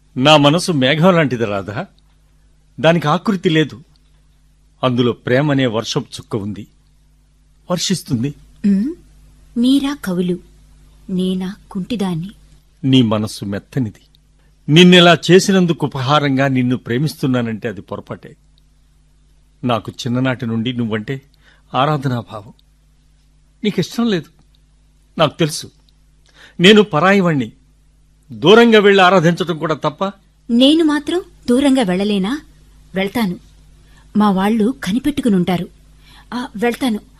నా మనసు మేఘం లాంటిది రాధా దానికి ఆకృతి లేదు అందులో ప్రేమనే వర్షపు చుక్క ఉంది వర్షిస్తుంది ఉమ్, మీరా కవులు నేనా కుంటిదాన్ని నీ మనస్సు మెత్తనిది నిన్నెలా చేసినందుకు ఉపహారంగా నిన్ను ప్రేమిస్తున్నానంటే అది పొరపాటే నాకు చిన్ననాటి నుండి నువ్వంటే ఆరాధనాభావం నీకిష్టం లేదు నాకు తెలుసు నేను పరాయివాణ్ణి దూరంగా వెళ్లి ఆరాధించడం కూడా తప్ప నేను మాత్రం దూరంగా వెళ్ళలేనా వెళ్తాను మా వాళ్ళు కనిపెట్టుకునుంటారు ఆ, వెళ్తాను